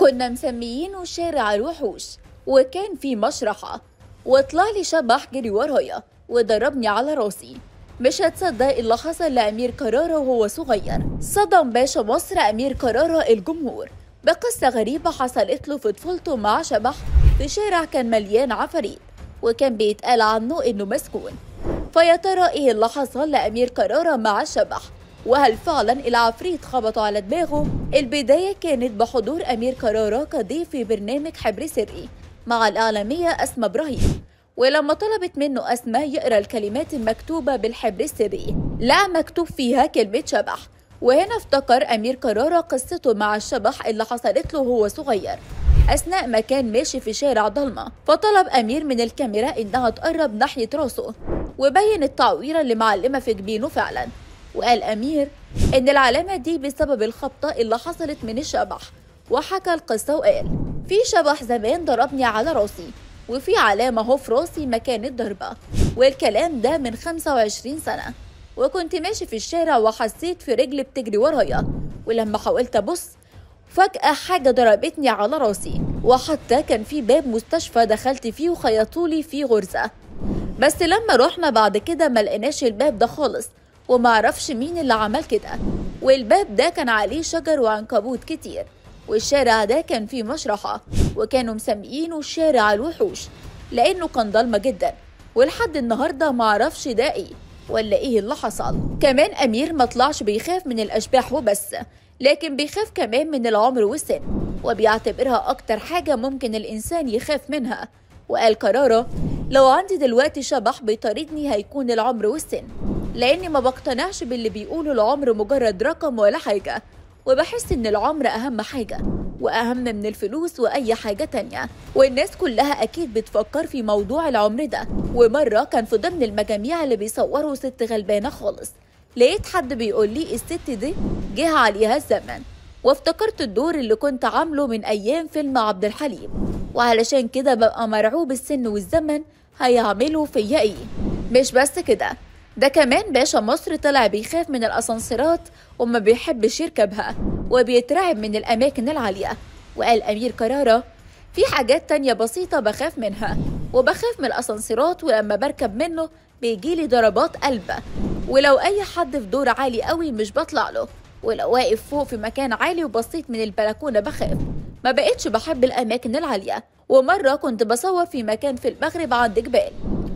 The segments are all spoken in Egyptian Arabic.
كنا مسميينه شارع الوحوش وكان في مشرحة وطلع لي شبح جري ورايا وضربني على راسي مش هتصدق اللي حصل لأمير كرارة وهو صغير صدم باشا مصر أمير كرارة الجمهور بقصة غريبة حصلت له في طفولته مع شبح في شارع كان مليان عفاريت وكان بيتقال عنه إنه مسكون فيا ترى إيه اللي حصل لأمير كرارة مع الشبح وهل فعلا العفريت خبطوا على دماغه؟ البداية كانت بحضور أمير كرارة كضيف في برنامج حبر سري مع الإعلامية أسماء إبراهيم ولما طلبت منه أسماء يقرأ الكلمات المكتوبة بالحبر السري لقى مكتوب فيها كلمة شبح وهنا افتكر أمير كرارة قصته مع الشبح اللي حصلت له وهو صغير أثناء ما كان ماشي في شارع ضلمة فطلب أمير من الكاميرا إنها تقرب ناحية راسه وبين التعويرة اللي معلمة في جبينه فعلا وقال أمير إن العلامة دي بسبب الخبطة اللي حصلت من الشبح وحكى القصة وقال في شبح زمان ضربني على راسي وفي علامة اهو في راسي مكان الضربة والكلام ده من 25 سنة وكنت ماشي في الشارع وحسيت في رجلي بتجري ورايا ولما حاولت أبص فجأة حاجة ضربتني على راسي وحتى كان في باب مستشفى دخلت فيه وخيطولي فيه غرزة بس لما رحنا بعد كده ما لقيناش الباب ده خالص ومعرفش مين اللي عمل كده والباب ده كان عليه شجر وعنكبوت كتير والشارع ده كان فيه مشرحة وكانوا مسميينه شارع الوحوش لأنه كان ضلمة جدا ولحد النهاردة معرفش ده ايه ولا ايه اللي حصل كمان أمير ما طلعش بيخاف من الأشباح وبس لكن بيخاف كمان من العمر والسن وبيعتبرها أكتر حاجة ممكن الإنسان يخاف منها وقال كرارة لو عندي دلوقتي شبح بيطاردني هيكون العمر والسن لأني ما بقتنعش باللي بيقولوا العمر مجرد رقم ولا حاجة وبحس إن العمر أهم حاجة وأهم من الفلوس وأي حاجة تانية والناس كلها أكيد بتفكر في موضوع العمر ده ومرة كان في ضمن المجاميع اللي بيصوروا ست غلبانة خالص لقيت حد بيقول لي الست دي جه عليها الزمن وافتكرت الدور اللي كنت عامله من أيام فيلم عبد الحليم وعلشان كده ببقى مرعوب السن والزمن هيعملوا فيا ايه مش بس كده ده كمان باشا مصر طلع بيخاف من الأسانسيرات وما بيحبش يركبها وبيترعب من الأماكن العالية وقال أمير كرارة في حاجات تانية بسيطة بخاف منها وبخاف من الأسانسيرات ولما بركب منه بيجيلي ضربات قلب ولو أي حد في دور عالي قوي مش بطلع له ولو واقف فوق في مكان عالي وبصيت من البلكونة بخاف ما بقتش بحب الأماكن العالية ومرة كنت بصور في مكان في المغرب عند جبال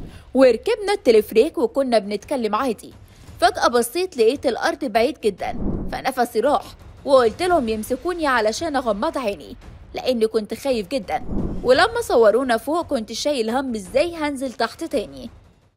وركبنا التلفريك وكنا بنتكلم عادي فجأة بصيت لقيت الأرض بعيد جدا فنفسي راح وقلت لهم يمسكوني علشان أغمض عيني لأني كنت خايف جدا ولما صورونا فوق كنت شايل هم ازاي هنزل تحت تاني